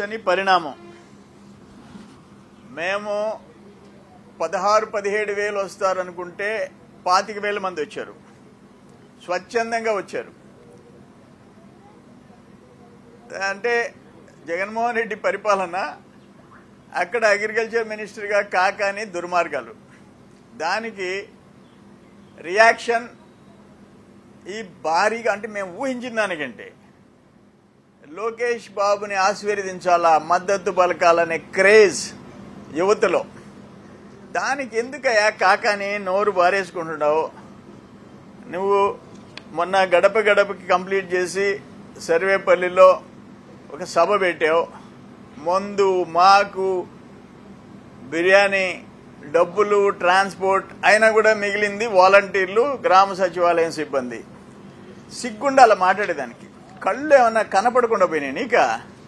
ఊహించని పరిణామం మేము పదహారు పదిహేడు వేలు వస్తారనుకుంటే పాతిక వేల మంది వచ్చారు స్వచ్ఛందంగా వచ్చారు అంటే జగన్మోహన్ రెడ్డి పరిపాలన అక్కడ అగ్రికల్చర్ మినిస్టర్గా కాకాని దుర్మార్గాలు దానికి రియాక్షన్ ఈ భారీగా అంటే మేము ఊహించిన దానికంటే లోకేష్ బాబుని ఆశీర్వదించాలా మద్దతు పలకాలనే క్రేజ్ యువతలో దానికి ఎందుకయ్యా కాకాని నోరు బారేసుకుంటున్నావు నువ్వు మొన్న గడప గడపకి కంప్లీట్ చేసి సర్వేపల్లిలో ఒక సభ పెట్టావు మందు మాకు బిర్యానీ డబ్బులు ట్రాన్స్పోర్ట్ అయినా కూడా మిగిలింది వాలంటీర్లు గ్రామ సచివాలయం సిబ్బంది సిగ్గుండాల మాట్లాడేదానికి కళ్ళు ఏమన్నా కనపడకుండా పోయినాయి నీక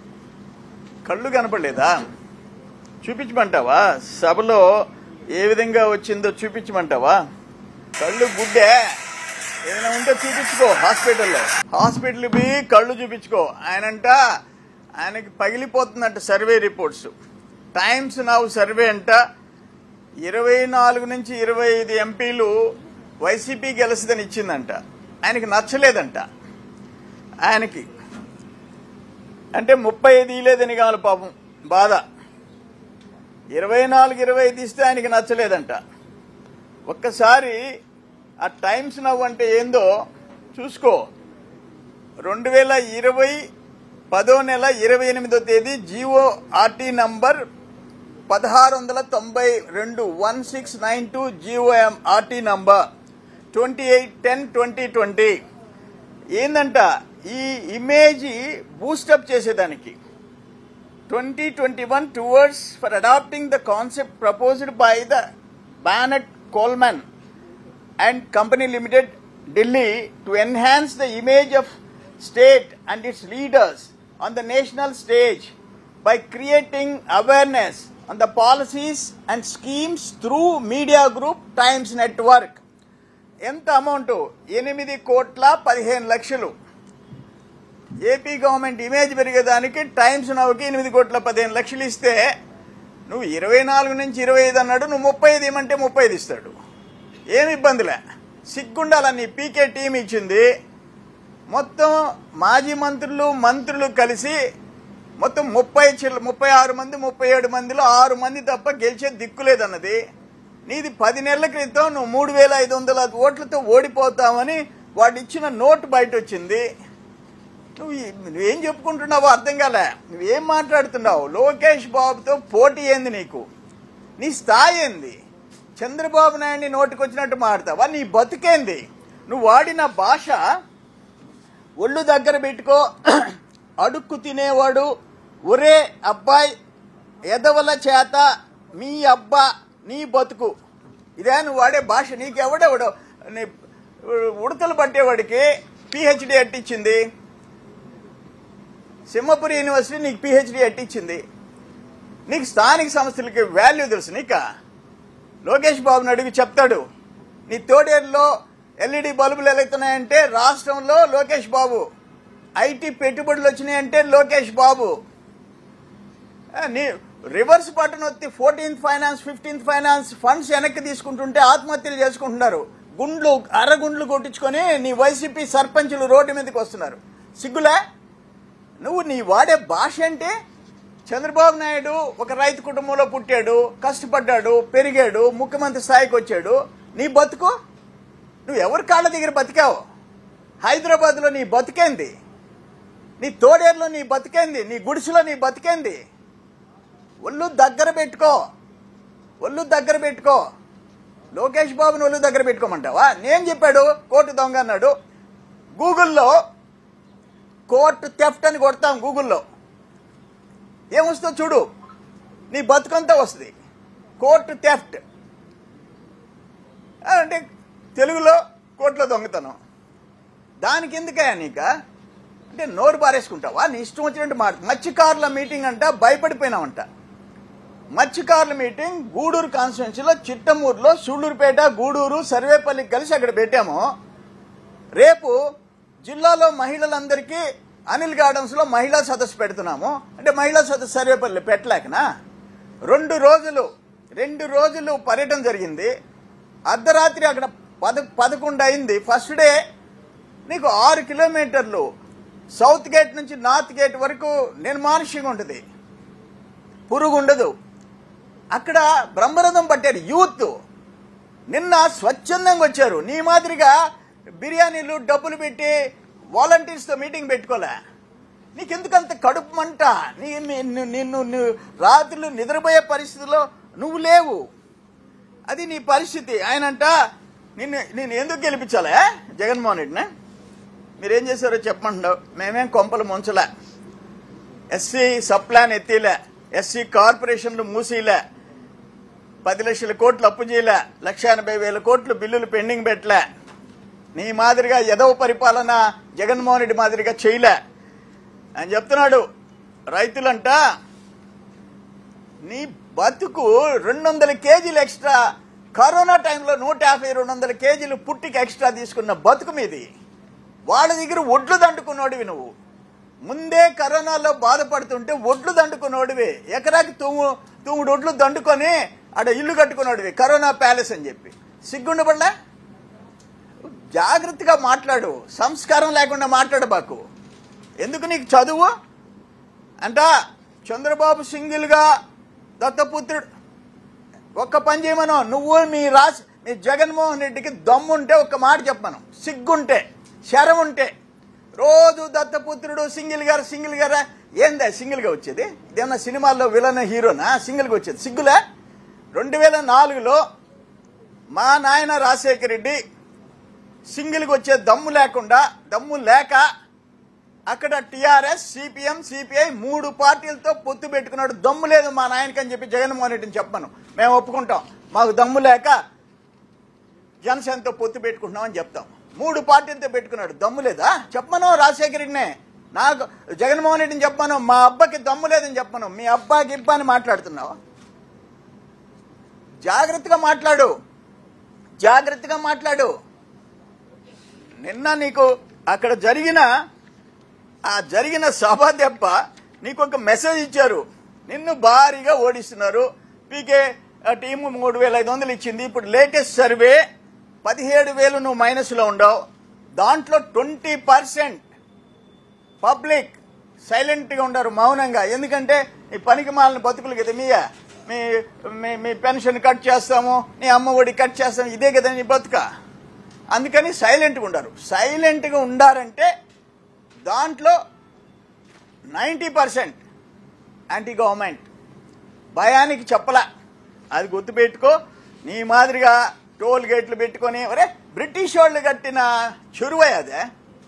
కళ్ళు కనపడలేదా చూపించమంటావా సభలో ఏ విధంగా వచ్చిందో చూపించమంటావా కళ్ళు గుడ్డే ఏదైనా ఉంటే చూపించుకో హాస్పిటల్లో హాస్పిటల్ పోయి కళ్ళు చూపించుకో ఆయనంట ఆయనకి పగిలిపోతుందంట survey reports Times Now survey అంట ఇరవై నాలుగు నుంచి ఇరవై ఐదు ఎంపీలు వైసీపీ గెలుస్తుందని ఇచ్చిందంట ఆయనకి నచ్చలేదంట ఆయనకి అంటే ముప్పై ఐదు ఇలేదని కావాలి పాపం బాధ ఇరవై నాలుగు ఇరవై ఐదు ఇస్తే ఆయనకి నచ్చలేదంట ఒక్కసారి ఆ టైమ్స్ నవ్ అంటే ఏందో చూసుకో రెండు వేల ఇరవై పదో నెల ఇరవై ఎనిమిదో తేదీ జీవో ఆర్టీ నంబర్ పదహారు వందల తొంభై రెండు one six nine two G O M R T number twenty eight ten twenty twenty ఏందంట ఈ ఇమేజ్ బూస్టప్ చేసేదానికి twenty twenty one towards for adopting the concept proposed by the Bennett Coleman and company limited delhi to enhance the image of state and its leaders on the national stage by creating awareness on the policies and schemes through media group times network ఎంత amount ఎనిమిది కోట్ల పదిహేను లక్షలు AP government image పెరిగేదానికి Times నవ్వుకి ఎనిమిది కోట్ల పదిహేను లక్షలు ఇస్తే నువ్వు ఇరవై నాలుగు నుంచి ఇరవై ఐదు అన్నాడు నువ్వు ముప్పై ఐదు ఇవ్వమంటే ముప్పై ఐదు ఇస్తాడు ఏమి ఇబ్బందిలే సిగ్గుండాలని పీకే టీం ఇచ్చింది మొత్తం మాజీ మంత్రులు మంత్రులు కలిసి మొత్తం ముప్పై చిల్ల ముప్పై ఆరు మంది ముప్పై ఏడు మందిలో ఆరు మంది తప్ప గెలిచే దిక్కులేదన్నది నీది పది నెలల క్రితం నువ్వు మూడు వేల ఐదు వందల ఓట్లతో ఓడిపోతావని వాడు ఇచ్చిన నోటు బయట వచ్చింది నువ్వు ఈ- నువ్వేం చెప్పుకుంటున్నావో అర్థం కాలే నువ్వేం మాట్లాడుతున్నావు లోకేష్ బాబుతో పోటీ ఏంది నీకు నీ స్థాయి ఏంది చంద్రబాబు నాయుడిని నోటికొచ్చినట్టు మాడతావా నీ బతుకేంది నువ్వు వాడిన భాష ఒళ్ళు దగ్గర పెట్టుకో అడుక్కు తినేవాడు ఒరే అబ్బాయి ఎదవల చేత మీ అబ్బా నీ బతుకు ఇదే నువ్వు వాడే భాష నీకెవడెవడో నీ ఉడతలు పట్టేవాడికి పిహెచ్డి అట్టించింది సింహపురి యూనివర్సిటీ నీకు పిహెచ్డి అట్టించింది నీకు స్థానిక సంస్థలకి వాల్యూ తెలుసు నీకా లోకేష్ బాబుని అడిగి చెప్తాడు నీ తోడేరులో ఎల్ఈడి బల్బులు ఎలుగుతున్నాయంటే రాష్ట్రంలో లోకేష్ బాబు ఐటీ పెట్టుబడులు వచ్చినాయంటే లోకేష్ బాబు ఆ, నీ రివర్స్ బటన్ వచ్చి fourteenth finance fifteenth finance funds వెనక్కి తీసుకుంటుంటే ఆత్మహత్యలు చేసుకుంటున్నారు గుండ్లు అరగుండ్లు కొట్టించుకొని నీ వైసీపీ సర్పంచులు రోడ్డు మీదకి వస్తున్నారు సిగ్గులే నువ్వు నీ వాడే భాష అంటే చంద్రబాబు నాయుడు ఒక రైతు కుటుంబంలో పుట్టాడు కష్టపడ్డాడు పెరిగాడు ముఖ్యమంత్రి స్థాయికి వచ్చాడు నీ బతుకు నువ్వు ఎవరి కాళ్ళ దగ్గర బతికావు హైదరాబాద్లో నీ బతికేంది నీ తోడేరులో నీ బతికేంది నీ గుడిసెలో నీ బతికేంది ఒళ్ళు దగ్గర పెట్టుకో ఒళ్ళు దగ్గర పెట్టుకో లోకేష్ బాబుని ఒళ్ళు దగ్గర పెట్టుకోమంటావా నేను చెప్పాడు కోర్టు దొంగ అన్నాడు గూగుల్లో కోర్టు థెఫ్ట్ అని కొడతాం గూగుల్లో ఏమొస్తుందో చూడు నీ బతుకంతా వస్తుంది కోర్టు థెఫ్ట్ అంటే తెలుగులో కోర్టులో దొంగతనం దానికి ఎందుకయ్యా నీక అంటే నోరు పారేసుకుంటావా నీ ఇష్టం వచ్చినట్టు మాట మత్స్యకారుల మీటింగ్ అంట భయపడిపోయినావంట మత్స్యకారుల మీటింగ్ గూడూరు కాన్స్టిట్యున్సీలో చిట్టమూరులో సూళ్లూరుపేట గూడూరు సర్వేపల్లికి కలిసి అక్కడ పెట్టాము రేపు జిల్లాలో మహిళలందరికీ అనిల్ గార్డెన్స్లో మహిళా సదస్సు పెడుతున్నాము అంటే మహిళా సదస్సు సర్వేపల్లి పెట్టలేకనా రెండు రోజులు రెండు రోజులు పర్యటన జరిగింది అర్ధరాత్రి అక్కడ పద పదకొండు అయింది ఫస్ట్ డే నీకు ఆరు కిలోమీటర్లు సౌత్ గేట్ నుంచి నార్త్ గేట్ వరకు నిర్మానుష్యంగా ఉంటుంది పురుగు ఉండదు అక్కడ బ్రహ్మరథం పట్టారు యూత్ నిన్న స్వచ్ఛందంగా వచ్చారు నీ మాదిరిగా బిర్యానీలు డబ్బులు పెట్టి వాలంటీర్స్తో మీటింగ్ పెట్టుకోలే నీకెందుకంత కడుపు మంట నీ నీ- నీ- నిన్ను నువ్వు రాత్రులు నిద్రపోయే పరిస్థితిలో నువ్వు లేవు అది నీ పరిస్థితి ఆయనంట నిన్ను నేను ఎందుకు గెలిపించాలా జగన్మోహన్ రెడ్డిని మీరేం చేశారో చెప్పమంటున్నావు మేమేం కొంపలు ముంచలే ఎస్సీ సప్లాన్ ఎత్తిలే ఎస్సీ కార్పొరేషన్లు మూసిలే పది లక్షల కోట్లు అప్పు చేయలే లక్ష ఎనభై వేల కోట్లు బిల్లులు పెండింగ్ పెట్టలే నీ మాదిరిగా ఎదవ పరిపాలన జగన్మోహన్ రెడ్డి మాదిరిగా చేయలే అని చెప్తున్నాడు రైతులంట నీ బతుకు రెండు వందల కేజీలు ఎక్స్ట్రా కరోనా టైంలో నూట యాభై రెండు వందల కేజీలు పుట్టికి ఎక్స్ట్రా తీసుకున్న బతుకు మీది వాళ్ళ దగ్గర ఒడ్లు దండుకున్నోడివి నువ్వు ముందే కరోనాలో బాధపడుతుంటే ఒడ్లు దండుకున్నోడివి ఎకరాకి తూము తూముడు ఒడ్లు దండుకొని ఆడ ఇల్లు కట్టుకున్నోడివి కరోనా ప్యాలెస్ అని చెప్పి సిగ్గుండబడలే జాగ్రత్తగా మాట్లాడు సంస్కారం లేకుండా మాట్లాడబాకు ఎందుకు నీకు చదువు అంట చంద్రబాబు సింగిల్గా దత్తపుత్రుడు ఒక్క పని చేయమను నువ్వు మీ రాజ్ మీ జగన్మోహన్ రెడ్డికి దమ్ముంటే ఒక్క మాట చెప్పమను సిగ్గుంటే శరం ఉంటే రోజు దత్తపుత్రుడు సింగిల్ గారు సింగిల్ గారా ఏందా సింగిల్గా వచ్చేది ఇదేమన్నా సినిమాల్లో విలన్ హీరోనా సింగిల్గా వచ్చేది సిగ్గులే రెండు వేల నాలుగులో మా నాయన రాజశేఖర రెడ్డి సింగిల్గా వచ్చే దమ్ము లేకుండా దమ్ము లేక అక్కడ టిఆర్ఎస్ సిపిఎం సిపిఐ మూడు పార్టీలతో పొత్తు పెట్టుకున్నాడు దమ్ము లేదు మా నాయనకి అని చెప్పి జగన్మోహన్ రెడ్డిని చెప్పను మేము ఒప్పుకుంటాం మాకు దమ్ము లేక జనసేనతో పొత్తు పెట్టుకుంటున్నాం అని చెప్తాం మూడు పార్టీలతో పెట్టుకున్నాడు దమ్ము లేదా చెప్పమను రాజశేఖర రెడ్డినే నాకు జగన్మోహన్ రెడ్డిని చెప్పాను మా అబ్బాకి దమ్ము లేదని చెప్పను మీ అబ్బాకి ఇబ్బా అని మాట్లాడుతున్నావు జాగ్రత్తగా మాట్లాడు జాగ్రత్తగా మాట్లాడు నిన్న నీకు అక్కడ జరిగిన ఆ జరిగిన సభ దెబ్బ నీకు ఒక మెసేజ్ ఇచ్చారు నిన్ను భారీగా ఓడిస్తున్నారు పీకే ఆ టీము మూడు వేల ఐదు వందలు ఇచ్చింది ఇప్పుడు లేటెస్ట్ సర్వే పదిహేడు వేలు నువ్వు మైనస్లో ఉండవు దాంట్లో ట్వంటీ పర్సెంట్ పబ్లిక్ సైలెంట్గా ఉండరు మౌనంగా ఎందుకంటే ఈ పనికి మాలిన బతుకులు కదా మీయా మీ మీ మీ పెన్షన్ కట్ చేస్తాము నీ అమ్మ ఒడి కట్ చేస్తాము ఇదే కదా నీ బతుక అందుకని సైలెంట్గా ఉండరు సైలెంట్గా ఉండారంటే దాంట్లో నైంటీ పర్సెంట్ యాంటీ గవర్నమెంట్ భయానికి చెప్పలా అది గుర్తుపెట్టుకో నీ మాదిరిగా టోల్ గేట్లు పెట్టుకొని ఒరే బ్రిటిష్ వాళ్ళు కట్టిన చెరువే అదే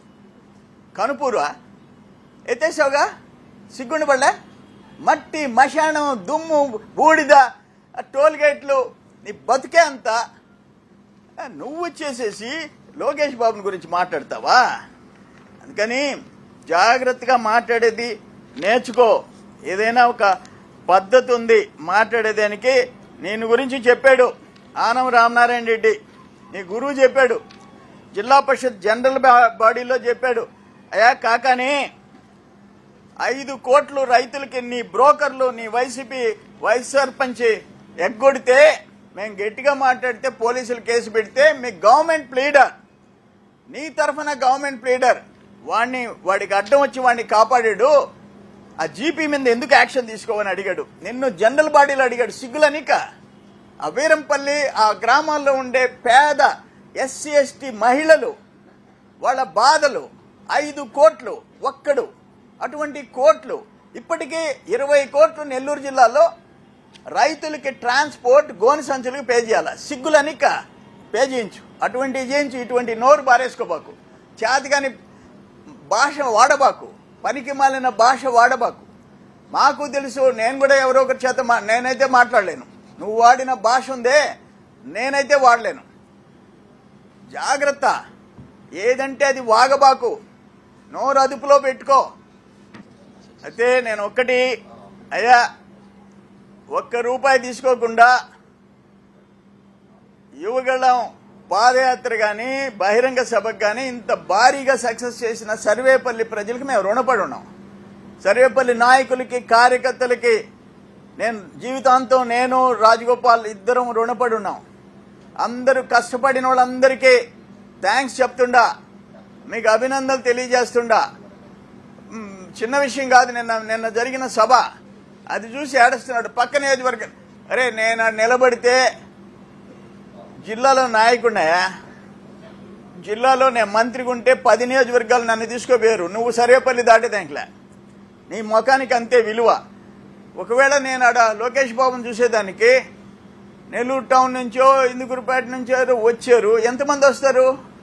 కనుపూరా ఎత్తేసావుగా సిగ్గుండబడలే మట్టి మశానం దుమ్ము బూడిద ఆ టోల్ గేట్లు నీ బతుకే అంతా ఆ, నువ్వు వచ్చేసేసి లోకేష్ బాబుని గురించి మాట్లాడతావా అందుకని జాగ్రత్తగా మాట్లాడేది నేర్చుకో ఏదైనా ఒక పద్ధతి ఉంది మాట్లాడేదానికి నేను గురించి చెప్పాడు ఆనం రామనారాయణ రెడ్డి నీ గురువు చెప్పాడు జిల్లా పరిషత్ జనరల్ బా- బాడీలో చెప్పాడు అయ్యా కాకాని ఐదు కోట్లు రైతులకి నీ బ్రోకర్లు నీ వైసీపీ వైస్ సర్పంచ్ ఎగ్గొడితే మేము గట్టిగా మాట్లాడితే పోలీసులు కేసు పెడితే మీ గవర్నమెంట్ లీడర్ నీ తరఫున గవర్నమెంట్ లీడర్ వాడిని వాడికి అడ్డం వచ్చి వాడిని కాపాడాడు ఆ జీపీ మీద ఎందుకు యాక్షన్ తీసుకోవని అడిగాడు నిన్ను జనరల్ బాడీలో అడిగాడు సిగ్గులనిక ఆ వీరంపల్లి ఆ గ్రామాల్లో ఉండే పేద ఎస్సీ ఎస్టీ మహిళలు వాళ్ళ బాధలు ఐదు కోట్లు ఒక్కడు అటువంటి కోట్లు ఇప్పటికీ ఇరవై కోట్లు నెల్లూరు జిల్లాలో రైతులకి ట్రాన్స్పోర్ట్ గోని సంచులకు పే చేయాలి సిగ్గులనిక పే చేయించు అటువంటి చేయించు ఇటువంటి నోరు బారేసుకోబాకు చేతగాని భాష వాడబాకు పనికి మాలిన భాష వాడబాకు మాకు తెలుసు నేను కూడా ఎవరో ఒకరి చేత మా నేనైతే మాట్లాడలేను నువ్వు వాడిన భాష ఉందే నేనైతే వాడలేను జాగ్రత్త ఏదంటే అది వాగబాకు నోరు అదుపులో పెట్టుకో అయితే నేను ఒక్కటి అయ్యా ఒక్క రూపాయి తీసుకోకుండా యువగళం పాదయాత్ర కానీ బహిరంగ సభకు కానీ ఇంత భారీగా సక్సెస్ చేసిన సర్వేపల్లి ప్రజలకు మేము రుణపడి ఉన్నాం సర్వేపల్లి నాయకులకి కార్యకర్తలకి నేను జీవితాంతం నేను రాజగోపాల్ ఇద్దరం రుణపడి ఉన్నాం అందరూ కష్టపడిన వాళ్ళందరికీ థ్యాంక్స్ చెప్తుండా మీకు అభినందనలు తెలియజేస్తుండా మ్, చిన్న విషయం కాదు నిన్న నిన్న జరిగిన సభ అది చూసి ఏడుస్తున్నాడు పక్క నియోజకవర్గం అరే నేను ఆడ నిలబడితే జిల్లాలో నాయకుడినాయా జిల్లాలో నేను మంత్రిగా ఉంటే పది నియోజకవర్గాలు నన్ను తీసుకోపోయారు నువ్వు సర్వేపల్లి దాటేదానికిలే నీ ముఖానికి అంతే విలువ ఒకవేళ నేను ఆడ లోకేష్ బాబుని చూసేదానికి నెల్లూరు టౌన్ నుంచో ఇందుకురుపేట నుంచో ఏదో వచ్చారు ఎంతమంది వస్తారు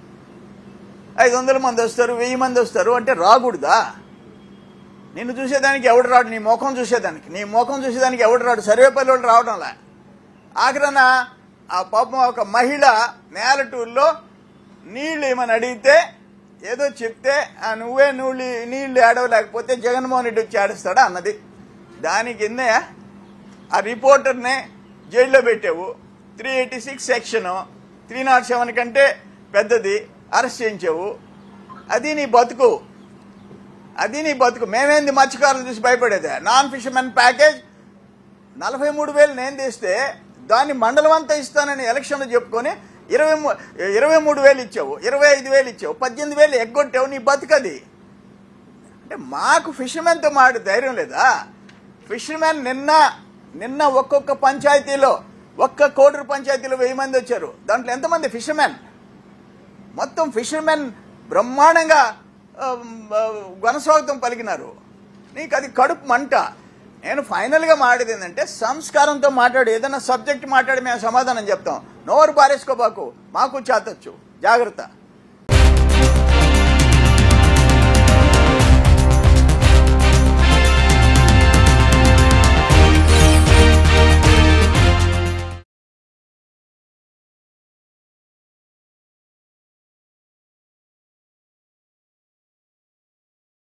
ఐదు వందల మంది వస్తారు వెయ్యి మంది వస్తారు అంటే రాకూడదా నిన్ను చూసేదానికి ఎవడు రాడు నీ ముఖం చూసేదానికి నీ ముఖం చూసేదానికి ఎవడు రాడు సర్వేపల్లి వాళ్ళు రావడంలా ఆఖరన ఆ పాపం ఒక మహిళ నేలటూరులో నీళ్ళు ఏమని అడిగితే ఏదో చెప్తే ఆ నువ్వే నువ్వు నీళ్లు ఏడవలేకపోతే జగన్మోహన్ రెడ్డి వచ్చి ఆడిస్తాడా అన్నది దానికి కిందే ఆ రిపోర్టర్నే జైల్లో పెట్టావు three eighty six section three nought seven కంటే పెద్దది అరెస్ట్ చేయించావు అది నీ బతుకు అది నీ బతుకు మేమేంది మత్స్యకారులు చూసి భయపడేది నాన్ ఫిషర్మెన్ ప్యాకేజ్ నలభై మూడు వేలు నేను తీస్తే దాన్ని మండలం అంతా ఇస్తానని ఎలక్షన్లో చెప్పుకొని ఇరవై మూ- ఇరవై మూడు వేలు ఇచ్చావు ఇరవై ఐదు వేలు ఇచ్చావు పద్దెనిమిది వేలు ఎగ్గొట్టావు నీ బతుకది అంటే మాకు ఫిషర్మెన్తో మాట ధైర్యం లేదా ఫిషర్మెన్ నిన్న నిన్న ఒక్కొక్క పంచాయతీలో ఒక్క కోటూరు పంచాయతీలో వెయ్యి మంది వచ్చారు దాంట్లో ఎంతమంది ఫిషర్మెన్ మొత్తం ఫిషర్మెన్ బ్రహ్మాండంగా ఆ, ఆ, ఘనస్వాగతం పలికినారు నీకు అది కడుపు మంట నేను ఫైనల్గా మాట్లాడేది ఏంటంటే సంస్కారంతో మాట్లాడు ఏదైనా సబ్జెక్ట్ మాట్లాడి మేము సమాధానం చెప్తాం నోరు పారేసుకోబాకు మాకు చేతొచ్చు జాగ్రత్త